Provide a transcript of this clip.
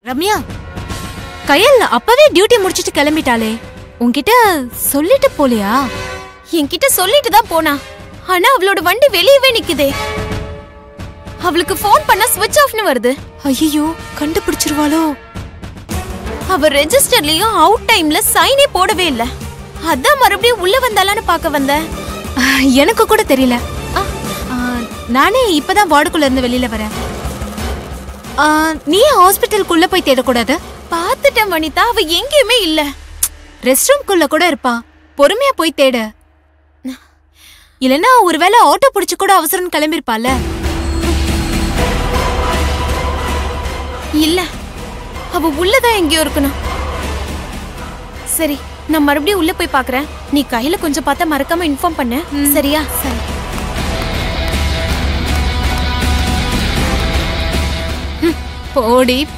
ரம்யா கயல் அப்பவே டியூட்டி முடிச்சிட்டு கிளம்பிட்டாளே உன்கிட்ட சொல்லிட்டு போலியா என்கிட்ட சொல்லிட்டு தான் போனா ஆனா அவளோட வண்டி வெளியவே நிக்குதே அவளுக்கு ஃபோன் பண்ணா ஸ்விட்ச் ஆஃப்னு வருது ஐயோ கண்டுபிடிச்சிருவாளோ அவ ரெஜிஸ்டர்லயும் அவுட் டைம்ல சைனே போடவே இல்ல அதான் மறுபடியும் உள்ள வந்தாலான்னு பார்க்க வந்தேன் அஹ், எனக்கு கூட தெரியல ஆ, ஆ, நானே இப்பதான் வார்டுக்குள்ள இருந்து வெளியில வரேன் ஆ, நீ ஹாஸ்பிட்டலுக்குள்ள போய் தேடக்கூடாது பார்த்துட்டேன் வனிதா அவ எங்கேயுமே இல்ல ரெஸ்ட் ரூம்குள்ள கூட இருப்பா பொறுமையா போய் தேடு இல்லனா ஒருவேளை ஆட்டோ புடிச்சு கூட அவசரம் கிளம்பிருப்பால இல்ல அவ உள்ளதான் எங்கேயோ இருக்கணும் சரி நான் மறுபடியும் உள்ள போய் பார்க்கறேன் நீ கையில கொஞ்சம் பார்த்தா மறக்காம இன்ஃபார்ம் பண்ணு சரியா சரி போடி